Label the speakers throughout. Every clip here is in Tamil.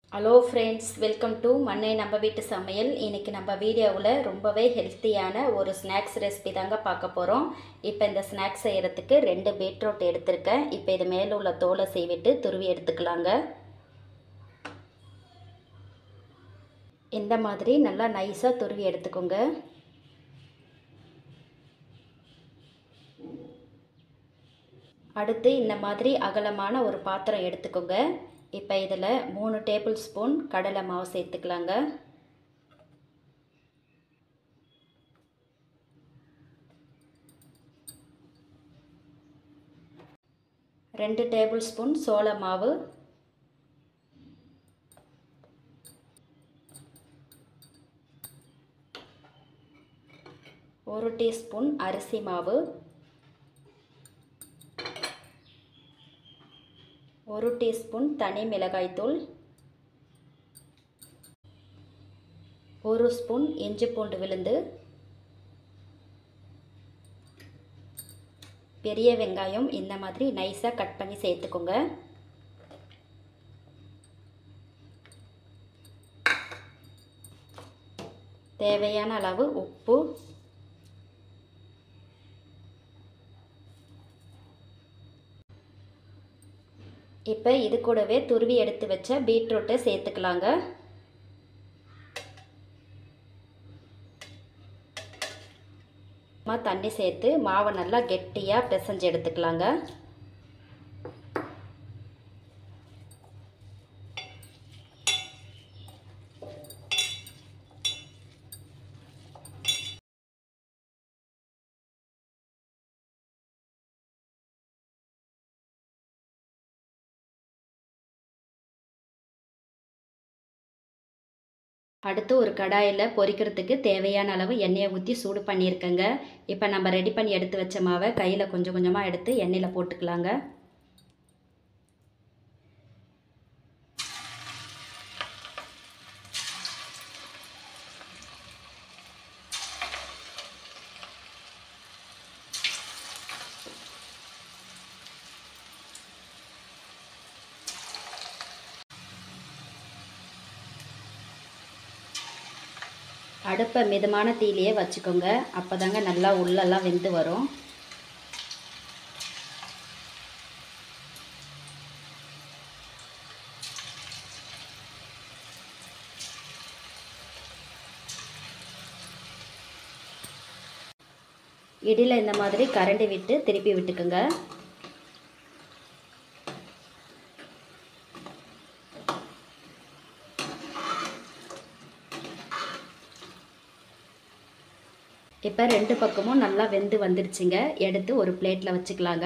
Speaker 1: ஹலோ ஃப்ரெண்ட்ஸ் வெல்கம் டு மண்ணை நம்ம வீட்டு சமையல் இன்றைக்கி நம்ம வீடியோவில் ரொம்பவே ஹெல்த்தியான ஒரு ஸ்நாக்ஸ் ரெசிபி தாங்க பார்க்க போகிறோம் இப்போ இந்த ஸ்நாக்ஸ் செய்கிறதுக்கு ரெண்டு பீட்ரூட் எடுத்திருக்கேன் இப்போ இது மேலே உள்ள தோலை செய்விட்டு துருவி எடுத்துக்கலாங்க இந்த மாதிரி நல்லா நைஸாக துருவி எடுத்துக்கோங்க அடுத்து இந்த மாதிரி அகலமான ஒரு பாத்திரம் எடுத்துக்கோங்க இப்போ இதில் மூணு டேபிள் ஸ்பூன் கடலை மாவு சேர்த்துக்கலாங்க ரெண்டு டேபிள் ஸ்பூன் சோள மாவு ஒரு டீஸ்பூன் அரிசி மாவு ஒரு டீஸ்பூன் தனி மிளகாய்த்தூள் ஒரு ஸ்பூன் இஞ்சி பூண்டு விழுந்து பெரிய வெங்காயம் இந்த மாதிரி நைஸாக கட் பண்ணி சேர்த்துக்கோங்க தேவையான அளவு உப்பு இப்போ இது கூடவே துருவி எடுத்து வச்ச பீட்ரூட்டை சேர்த்துக்கலாங்க தண்ணி சேர்த்து மாவை நல்லா கெட்டியாக பிசைஞ்சு எடுத்துக்கலாங்க அடுத்து ஒரு கடாயில் பொரிக்கிறதுக்கு தேவையான அளவு எண்ணெயை ஊற்றி சூடு பண்ணியிருக்கேங்க இப்போ நம்ம ரெடி பண்ணி எடுத்து வச்ச மாவை கையில் கொஞ்சம் கொஞ்சமாக எடுத்து எண்ணெயில் போட்டுக்கலாங்க அடுப்பை மிதமான தீலையே வச்சுக்கோங்க அப்போ தாங்க நல்லா உள்ளெல்லாம் வெந்து வரும் இடியில் இந்த மாதிரி கரண்டி விட்டு திருப்பி விட்டுக்குங்க இப்போ ரெண்டு பக்கமும் நல்லா வெந்து வந்துடுச்சுங்க எடுத்து ஒரு பிளேட்டில் வச்சுக்கலாங்க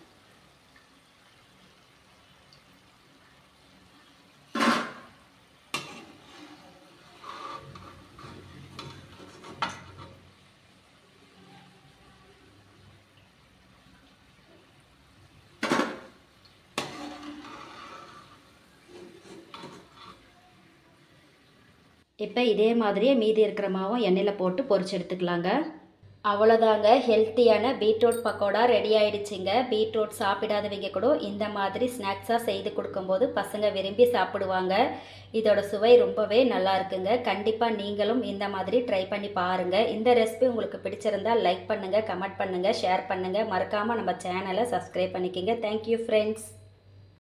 Speaker 1: இப்போ இதே மாதிரியே மீதி இருக்கிற மாவும் எண்ணெயில் போட்டு பொரிச்சு எடுத்துக்கலாங்க அவ்வளோதாங்க ஹெல்த்தியான பீட்ரூட் பக்கோடா ரெடி ஆயிடுச்சுங்க பீட்ரூட் சாப்பிடாதவங்க கூட இந்த மாதிரி ஸ்நாக்ஸாக செய்து கொடுக்கும்போது பசங்க விரும்பி சாப்பிடுவாங்க இதோட சுவை ரொம்பவே நல்லா இருக்குங்க கண்டிப்பாக நீங்களும் இந்த மாதிரி ட்ரை பண்ணி பாருங்கள் இந்த ரெசிபி உங்களுக்கு பிடிச்சிருந்தா லைக் பண்ணுங்கள் கமெண்ட் பண்ணுங்கள் ஷேர் பண்ணுங்கள் மறக்காமல் நம்ம சேனலை சப்ஸ்கிரைப் பண்ணிக்கோங்க தேங்க்யூ ஃப்ரெண்ட்ஸ்